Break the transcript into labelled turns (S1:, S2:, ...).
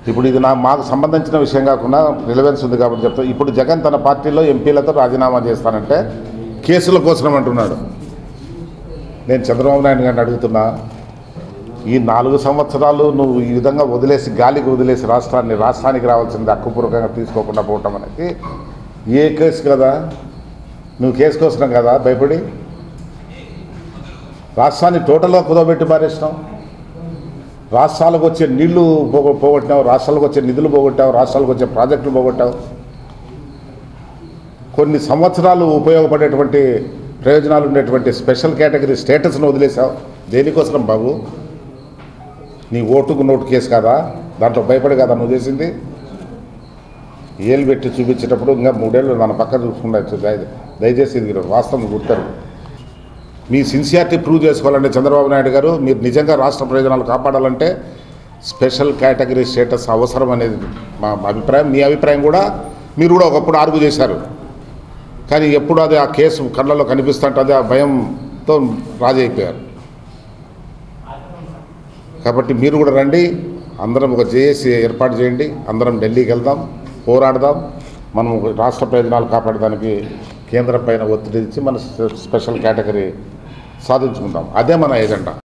S1: ఇప్పుడు ఇది నా మాకు సంబంధించిన విషయం కాకుండా రిలవెన్స్ ఉంది కాబట్టి చెప్తా ఇప్పుడు జగన్ తన పార్టీలో ఎంపీలతో రాజీనామా చేస్తానంటే కేసుల కోసం అంటున్నాడు నేను చంద్రబాబు నాయుడు గారిని అడుగుతున్నా ఈ నాలుగు సంవత్సరాలు నువ్వు ఈ విధంగా వదిలేసి గాలికి వదిలేసి రాష్ట్రాన్ని రాష్ట్రానికి రావాల్సింది హక్కుపూర్వకంగా తీసుకోకుండా పోవటం అనేది ఏ కేసు కదా నువ్వు కేసు కోసం కదా భయపడి రాష్ట్రాన్ని టోటల్గా కుదవబెట్టి మారేసినావు రాష్ట్రాలకు వచ్చే నీళ్లు పోగొ పోగొట్టావు రాష్ట్రాలకు వచ్చే నిధులు పోగొట్టావు రాష్ట్రాలకు వచ్చే ప్రాజెక్టులు పోగొట్టావు కొన్ని సంవత్సరాలు ఉపయోగపడేటువంటి ప్రయోజనాలు ఉండేటువంటి స్పెషల్ కేటగిరీ స్టేటస్ను వదిలేసావు దేనికోసం బాబు నీ ఓటుకు నోటు కేసు కాదా దాంట్లో భయపడి కదా నువ్వు చేసింది ఏలు పెట్టి చూపించేటప్పుడు ఇంకా మూడేళ్ళు మన పక్కన చూసుకుంటా దయ- దయచేసి ఇది వాస్తవం గుర్తారు మీ సిన్సియారిటీ ప్రూవ్ చేసుకోవాలంటే చంద్రబాబు నాయుడు గారు మీరు నిజంగా రాష్ట్ర ప్రయోజనాలు కాపాడాలంటే స్పెషల్ కేటగిరీ స్టేటస్ అవసరం అనేది మా మా అభిప్రాయం మీ అభిప్రాయం కూడా మీరు కూడా ఒకప్పుడు ఆర్గు చేశారు కానీ ఎప్పుడు అది ఆ కేసు కళ్ళలో కనిపిస్తుంటుంది ఆ భయంతో రాజీ అయిపోయారు కాబట్టి మీరు కూడా రండి అందరం ఒక జేఏసీ ఏర్పాటు చేయండి అందరం ఢిల్లీకి వెళ్దాం పోరాడదాం మనం రాష్ట్ర ప్రయోజనాలు కాపాడడానికి కేంద్రం పైన ఒత్తిడి ఇచ్చి మన స్పెషల్ కేటగిరీ సాధించుకుందాం అదే మన ఎజెండా